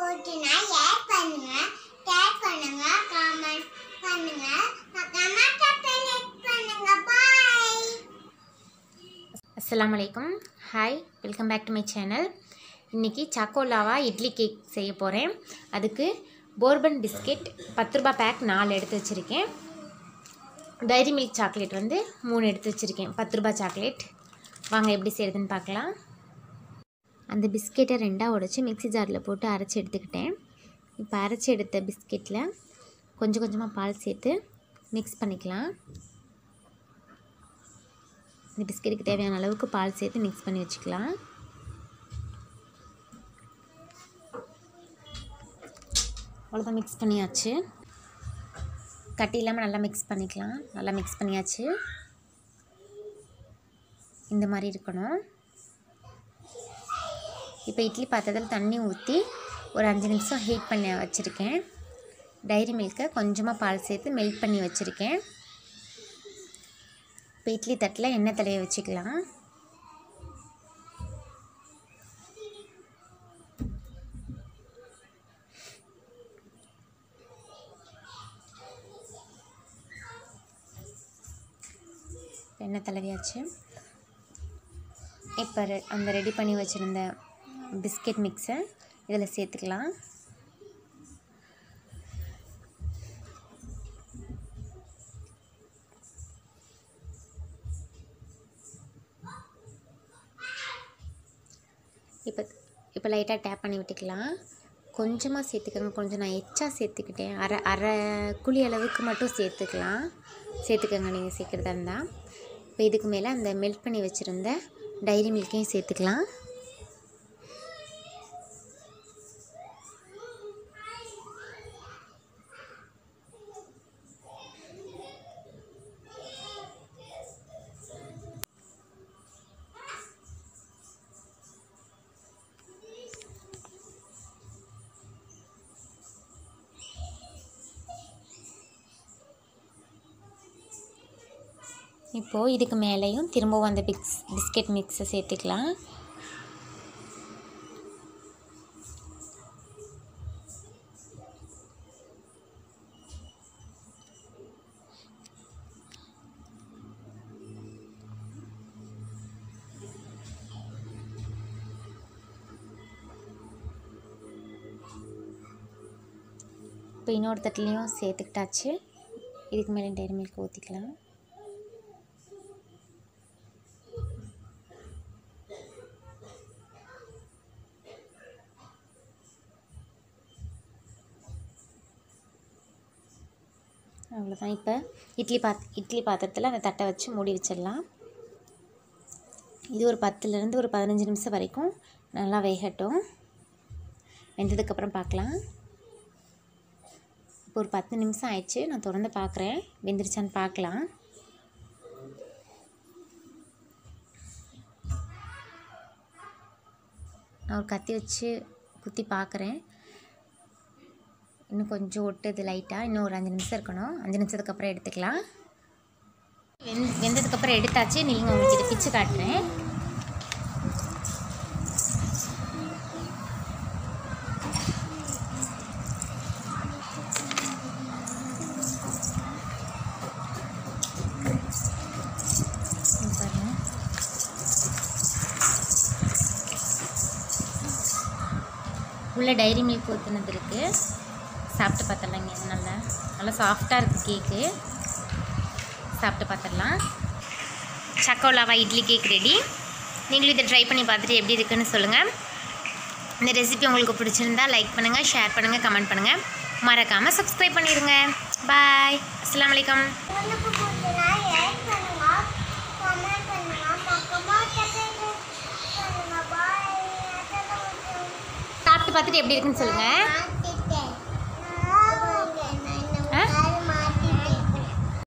பிடிச்சினா like பண்ணுங்க share பண்ணுங்க comment பண்ணுங்க மறக்காம சப்ஸ்கிரைப் பண்ணுங்க பாய் அஸ்ஸலாமு அலைக்கும் hi welcome back to my channel இன்றைக்கி சாக்கோலாவா இட்லி கேக் செய்ய போகிறேன் அதுக்கு போர்பன் பிஸ்கெட் பத்து ரூபாய் பேக் நாலு எடுத்து வச்சுருக்கேன் டைரி மில்க் சாக்லேட் வந்து மூணு எடுத்து வச்சுருக்கேன் பத்து ரூபாய் சாக்லேட் வாங்க எப்படி செய்கிறதுன்னு பார்க்கலாம் அந்த பிஸ்கெட்டை ரெண்டாக உடச்சி மிக்ஸி ஜாரில் போட்டு அரைச்சி எடுத்துக்கிட்டேன் இப்போ அரைச்சி எடுத்த பிஸ்கெட்டில் கொஞ்சம் கொஞ்சமாக பால் சேர்த்து மிக்ஸ் பண்ணிக்கலாம் இந்த பிஸ்கெட்டுக்கு தேவையான அளவுக்கு பால் சேர்த்து மிக்ஸ் பண்ணி வச்சுக்கலாம் அவ்வளோதான் மிக்ஸ் பண்ணியாச்சு கட்டி இல்லாமல் நல்லா மிக்ஸ் பண்ணிக்கலாம் நல்லா மிக்ஸ் பண்ணியாச்சு இந்த மாதிரி இருக்கணும் இப்போ இட்லி பாத்திரத்தில் தண்ணி ஊற்றி ஒரு அஞ்சு நிமிஷம் ஹீட் பண்ணி வச்சுருக்கேன் டைரி மில்கை கொஞ்சமாக பால் சேர்த்து மெல்ட் பண்ணி வச்சுருக்கேன் இப்போ இட்லி தட்டில் எண்ணெய் தலையை வச்சுக்கலாம் எண்ணெய் தடவியாச்சு இப்போ ரெ- அந்த ரெடி பண்ணி வச்சுருந்த பிஸ்கெட் மிக்ஸை இதில் சேர்த்துக்கலாம் இப்போ இப்போ லைட்டாக டேப் பண்ணி விட்டுக்கலாம் கொஞ்சமாக சேர்த்துக்கோங்க கொஞ்சம் நான் எச்சா சேர்த்துக்கிட்டேன் அரை அரை குழி அளவுக்கு மட்டும் சேர்த்துக்கலாம் சேர்த்துக்கோங்க நீங்கள் சேர்க்குறதா இருந்தால் இப்போ இதுக்கு மேலே அந்த மெல்ட் பண்ணி வச்சுருந்த டைரி மில்க்கையும் சேர்த்துக்கலாம் இப்போது இதுக்கு மேலேயும் திரும்பவும் அந்த பிக்ஸ் பிஸ்கெட் மிக்ஸை சேர்த்துக்கலாம் இப்போ இன்னொரு தட்டுலேயும் சேர்த்துக்கிட்டாச்சு இதுக்கு மேலே டைரி மில்க் ஊற்றிக்கலாம் அவ்வளோதான் இப்போ இட்லி பாத் இட்லி பாத்திரத்தில் அந்த தட்டை வச்சு மூடி வச்சிடலாம் இது ஒரு பத்துலேருந்து ஒரு பதினஞ்சு நிமிஷம் வரைக்கும் நல்லா வேகட்டும் வெந்ததுக்கப்புறம் பார்க்கலாம் இப்போ ஒரு பத்து நிமிஷம் ஆயிடுச்சு நான் திறந்து பார்க்குறேன் வெந்துருச்சான்னு பார்க்கலாம் நான் ஒரு கத்தி வச்சு குத்தி பார்க்குறேன் இன்னும் கொஞ்சம் ஒட்டுது லைட்டாக இன்னும் ஒரு அஞ்சு நிமிஷம் இருக்கணும் அஞ்சு நிமிஷத்துக்கு அப்புறம் எடுத்துக்கலாம் வெந் வெந்ததுக்கப்புறம் எடுத்தாச்சு நீங்கள் உங்களுக்கு இதை பிச்சு காட்டுறேன் இங்க பாருங்க உள்ள டைரி மில்க் ஊற்றுனது இருக்குது சாப்பிட்டு பார்த்துடலாங்க இது நல்லா நல்லா சாஃப்டாக இருக்குது கேக்கு சாப்பிட்டு பார்த்துடலாம் சக்கோலாவா இட்லி கேக் ரெடி நீங்களும் இதை ட்ரை பண்ணி பார்த்துட்டு எப்படி இருக்குன்னு சொல்லுங்கள் இந்த ரெசிபி உங்களுக்கு பிடிச்சிருந்தா லைக் பண்ணுங்கள் ஷேர் பண்ணுங்கள் கமெண்ட் பண்ணுங்கள் மறக்காமல் சப்ஸ்கிரைப் பண்ணிடுங்க பாய் அஸ்ஸலாமு அலைக்கும் உங்களுக்கு பிடிச்சினா லைக் பண்ணுங்க கமெண்ட் பண்ணுங்க மறக்காம சப்ஸ்கிரைப் பண்ணுங்க பாய் சாப்பிட்டு பார்த்துட்டு எப்படி இருக்குன்னு சொல்லுங்கள் அதான்